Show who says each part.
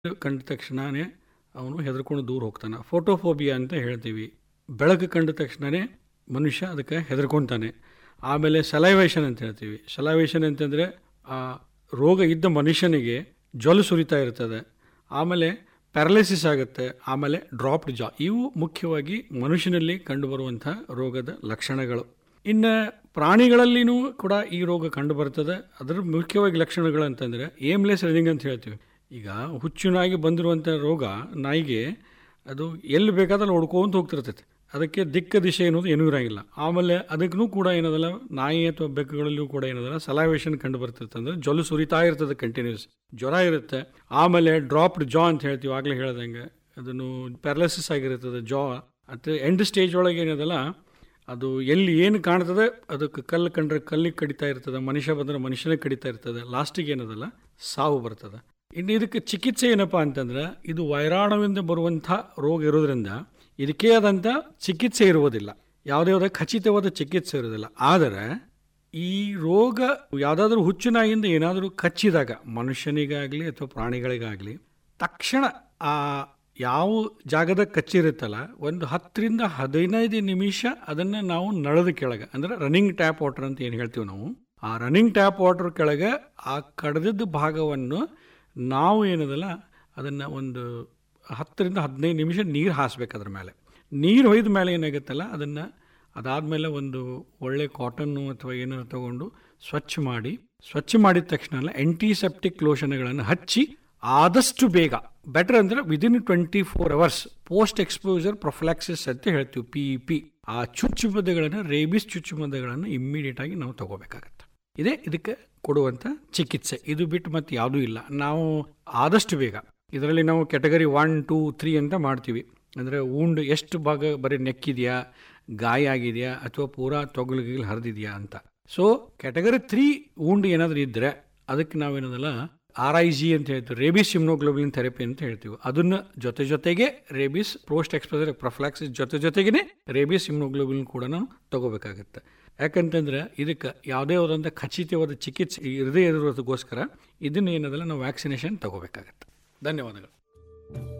Speaker 1: ಕಂಡ ತಕ್ಷಣನೇ ಅವನು ಹೆದರ್ಕೊಂಡು ದೂರ ಹೋಗ್ತಾನೆ ಫೋಟೋಫೋಬಿಯಾ ಅಂತ ಹೇಳ್ತೀವಿ ಬೆಳಕು ಕಂಡ ತಕ್ಷಣವೇ ಮನುಷ್ಯ ಅದಕ್ಕೆ ಹೆದರ್ಕೊತಾನೆ ಆಮೇಲೆ ಸಲೈವೇಷನ್ ಅಂತ ಹೇಳ್ತೀವಿ ಸಲೈವೇಷನ್ ಅಂತಂದರೆ ಆ ರೋಗ ಇದ್ದ ಮನುಷ್ಯನಿಗೆ ಜ್ವಲು ಸುರಿತಾ ಇರ್ತದೆ ಆಮೇಲೆ ಪ್ಯಾರಲೈಸಿಸ್ ಆಗುತ್ತೆ ಆಮೇಲೆ ಡ್ರಾಪ್ಡ್ ಜಾ ಇವು ಮುಖ್ಯವಾಗಿ ಮನುಷ್ಯನಲ್ಲಿ ಕಂಡುಬರುವಂಥ ರೋಗದ ಲಕ್ಷಣಗಳು ಇನ್ನು ಪ್ರಾಣಿಗಳಲ್ಲಿನೂ ಕೂಡ ಈ ರೋಗ ಕಂಡು ಬರ್ತದೆ ಅದರ ಮುಖ್ಯವಾಗಿ ಲಕ್ಷಣಗಳು ಅಂತಂದರೆ ಏಮ್ಲೆಸ್ ರನ್ನಿಂಗ್ ಅಂತ ಹೇಳ್ತೀವಿ ಈಗ ಹುಚ್ಚುನಾಗಿ ಬಂದಿರುವಂಥ ರೋಗ ನಾಯಿಗೆ ಅದು ಎಲ್ಲಿ ಬೇಕಾದಲ್ಲಿ ಹೊಡ್ಕೊಂತ ಹೋಗ್ತಿರ್ತೈತೆ ಅದಕ್ಕೆ ದಿಕ್ಕ ದಿಶೆ ಅನ್ನೋದು ಏನೂ ಇರೋಂಗಿಲ್ಲ ಆಮೇಲೆ ಅದಕ್ಕೂ ಕೂಡ ಏನದಲ್ಲ ನಾಯಿ ಅಥವಾ ಬೆಕ್ಕುಗಳಲ್ಲೂ ಕೂಡ ಏನದಲ್ಲ ಸಲೈವೇಷನ್ ಕಂಡು ಬರ್ತಿರ್ತದೆ ಅಂದರೆ ಜೊಲು ಸುರಿತಾ ಇರ್ತದೆ ಕಂಟಿನ್ಯೂಸ್ ಜ್ವರ ಇರುತ್ತೆ ಆಮೇಲೆ ಡ್ರಾಪ್ಡ್ ಜಾ ಅಂತ ಹೇಳ್ತೀವಿ ಆಗಲೇ ಹೇಳ್ದಂಗೆ ಅದನ್ನು ಪ್ಯಾರಲೈಸಿಸ್ ಆಗಿರ್ತದೆ ಜಾ ಮತ್ತು ಎಂಡ್ ಸ್ಟೇಜ್ ಒಳಗೆ ಏನದಲ್ಲ ಅದು ಎಲ್ಲಿ ಏನು ಕಾಣ್ತದೆ ಅದಕ್ಕೆ ಕಲ್ಲು ಕಂಡ್ರೆ ಕಲ್ಲಿಗೆ ಕಡಿತಾ ಇರ್ತದೆ ಮನುಷ್ಯ ಬಂದರೆ ಮನುಷ್ಯನಿಗೆ ಕಡಿತಾ ಇರ್ತದೆ ಲಾಸ್ಟಿಗೆ ಏನದಲ್ಲ ಸಾವು ಬರ್ತದೆ ಇನ್ನು ಇದಕ್ಕೆ ಚಿಕಿತ್ಸೆ ಏನಪ್ಪ ಅಂತಂದ್ರೆ ಇದು ವೈರಾಣುವಿಂದ ಬರುವಂಥ ರೋಗ ಇರೋದ್ರಿಂದ ಇದಕ್ಕೇ ಆದಂಥ ಚಿಕಿತ್ಸೆ ಇರುವುದಿಲ್ಲ ಯಾವುದೇ ಯಾವುದೇ ಖಚಿತವಾದ ಚಿಕಿತ್ಸೆ ಇರೋದಿಲ್ಲ ಆದರೆ ಈ ರೋಗ ಯಾವುದಾದ್ರೂ ಹುಚ್ಚುನಾಯಿಂದ ಏನಾದರೂ ಕಚ್ಚಿದಾಗ ಮನುಷ್ಯನಿಗಾಗಲಿ ಅಥವಾ ಪ್ರಾಣಿಗಳಿಗಾಗಲಿ ತಕ್ಷಣ ಆ ಯಾವ ಜಾಗದ ಕಚ್ಚಿರುತ್ತಲ್ಲ ಒಂದು ಹತ್ತರಿಂದ ಹದಿನೈದು ನಿಮಿಷ ಅದನ್ನು ನಾವು ನಳದ ಕೆಳಗೆ ಅಂದರೆ ರನ್ನಿಂಗ್ ಟ್ಯಾಪ್ ವಾಟರ್ ಅಂತ ಏನು ಹೇಳ್ತೀವಿ ನಾವು ಆ ರನ್ನಿಂಗ್ ಟ್ಯಾಪ್ ವಾಟರ್ ಕೆಳಗೆ ಆ ಕಡ್ದಿದ್ದ ಭಾಗವನ್ನು ನಾವು ಏನದಲ್ಲ ಅದನ್ನು ಒಂದು ಹತ್ತರಿಂದ ಹದಿನೈದು ನಿಮಿಷ ನೀರು ಹಾಸ್ಬೇಕು ಅದ್ರ ಮೇಲೆ ನೀರು ಹೊಯ್ದ ಮೇಲೆ ಏನಾಗುತ್ತಲ್ಲ ಅದನ್ನು ಅದಾದಮೇಲೆ ಒಂದು ಒಳ್ಳೆ ಕಾಟನ್ನು ಅಥವಾ ಏನಾರು ತಗೊಂಡು ಸ್ವಚ್ಛ ಮಾಡಿ ಸ್ವಚ್ಛ ಮಾಡಿದ ತಕ್ಷಣ ಆಂಟಿಸೆಪ್ಟಿಕ್ ಲೋಷನ್ಗಳನ್ನು ಹಚ್ಚಿ ಆದಷ್ಟು ಬೇಗ ಬೆಟರ್ ಅಂದರೆ within twenty four hours post exposure prophylaxis ಅಂತ ಹೇಳ್ತೀವಿ ಪಿ ಇ ಪಿ ಆ ಚುಚ್ಚುಮದ್ದುಗಳನ್ನು ರೇಬಿಸ್ ಚುಚ್ಚುಮದ್ದುಗಳನ್ನು ಇಮ್ಮಿಡಿಯೇಟ್ ಆಗಿ ನಾವು ತಗೋಬೇಕಾಗತ್ತೆ ಇದೇ ಇದಕ್ಕೆ ಕೊಡುವಂಥ ಚಿಕಿತ್ಸೆ ಇದು ಬಿಟ್ಟು ಮತ್ತೆ ಯಾವುದೂ ಇಲ್ಲ ನಾವು ಆದಷ್ಟು ಬೇಗ ಇದರಲ್ಲಿ ನಾವು ಕೆಟಗರಿ ಒನ್ ಟೂ ತ್ರೀ ಅಂತ ಮಾಡ್ತೀವಿ ಅಂದರೆ ಉಂಡು ಎಷ್ಟು ಭಾಗ ಬರೀ ನೆಕ್ಕಿದೆಯಾ ಗಾಯ ಆಗಿದೆಯಾ ಅಥವಾ ಪೂರಾ ತೊಗಲಿಗಿಲ್ ಹರಿದಿದೆಯಾ ಅಂತ ಸೊ ಕ್ಯಾಟಗರಿ ತ್ರೀ ಉಂಡು ಏನಾದರೂ ಇದ್ದರೆ ಅದಕ್ಕೆ ನಾವೇನದಲ್ಲ ಆರ್ ಐ ಜಿ ಅಂತ ಹೇಳ್ತೀವಿ ರೇಬಿಸ್ ಇಮ್ನೋಗ್ಲೋಬಿನ್ ಥೆರಪಿ ಅಂತ ಹೇಳ್ತೀವಿ ಅದನ್ನ ಜೊತೆ ಜೊತೆಗೆ ರೇಬಿಸ್ ಪೋಸ್ಟ್ ಎಕ್ಸ್ಪೋಸರ್ ಪ್ರೊಫ್ಲಾಕ್ಸಿಸ್ ಜೊತೆ ಜೊತೆಗೇ ರೇಬಿಸ್ ಇಮ್ನೋಗ್ಲೋಬಿನ್ ಕೂಡ ನಾವು ತಗೋಬೇಕಾಗತ್ತೆ ಯಾಕಂತಂದ್ರೆ ಇದಕ್ಕೆ ಯಾವುದೇ ಆದಂಥ ಖಚಿತವಾದ ಚಿಕಿತ್ಸೆ ಇರದೇ ಇರೋದಕ್ಕೋಸ್ಕರ ಇದನ್ನ ಏನದಲ್ಲ ನಾವು ವ್ಯಾಕ್ಸಿನೇಷನ್ ತಗೋಬೇಕಾಗತ್ತೆ ಧನ್ಯವಾದಗಳು